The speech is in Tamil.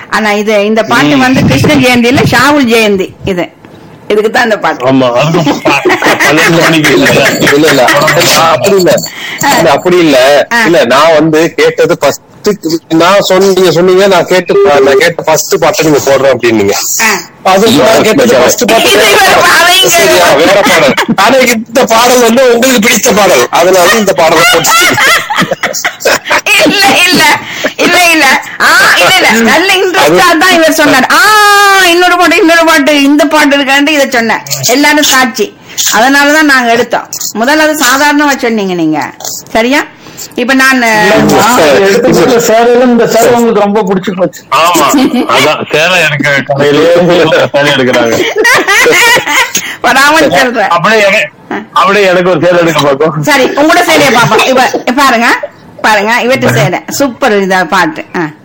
ஆனா இது இந்த பாட்டு வந்து கிருஷ்ண ஜெயந்தி இல்ல ஷாவுல் ஜெயந்தி இது இதுக்கு தான் இந்த பாட்டு ஆமா அதுக்கு ப- பன்னெண்டு மணிக்கு இல்ல. இல்ல இல்ல நான் அப்படி இல்ல இல்ல அப்படி இல்ல ஆ. இல்ல நான் வந்து கேட்டது ஃபர்ஸ்ட் நான் சொன்ன நீங்க சொன்னீங்க நான் கேட்டு நான் கேட்ட ஃபர்ஸ்ட் பாட்டை நீங்க போடுறேன் அப்படின்னீங்க ஆ. அது நான் கேட்டது ஃபர்ஸ்ட் பாட்டு இது வேற பாவைங்க. சரியா வேற பாடல் ஆனா இந்த பாடல் வந்து உங்களுக்கு பிடித்த பாடல் அதனால இந்த பாடலை போட்டு இல்ல இல்ல இல்ல இல்ல ஆ இல்ல இல்ல நல்ல இன்ட்ரெஸ்டா தான் இவர் சொன்னார் ஆ இன்னொரு பாட்டு இன்னொரு பாட்டு இந்த பாட்டு இருக்காண்டு இதை சொன்னேன் எல்லாரும் சாட்சி அதனாலதான் நாங்க எடுத்தோம் முதல்ல அது சாதாரணமா சொன்னீங்க நீங்க சரியா இப்ப நான் எடுத்துக்கிட்ட சேலையில இந்த சேலை உங்களுக்கு ரொம்ப பிடிச்சு போச்சு ஆமா அதான் சேலை எனக்கு கடையிலேயே சேலை எடுக்கிறாங்க வராமல் சொல்றேன் அப்படியே எனக்கு- அப்படியே எனக்கு ஒரு சேலை எடுக்க பார்க்கும் சரி உங்களோட சேலைய பாப்போம் இப்ப பாருங்க பாருங்க இவற்றை சேலை சூப்பர் இதா பாட்டு ஆ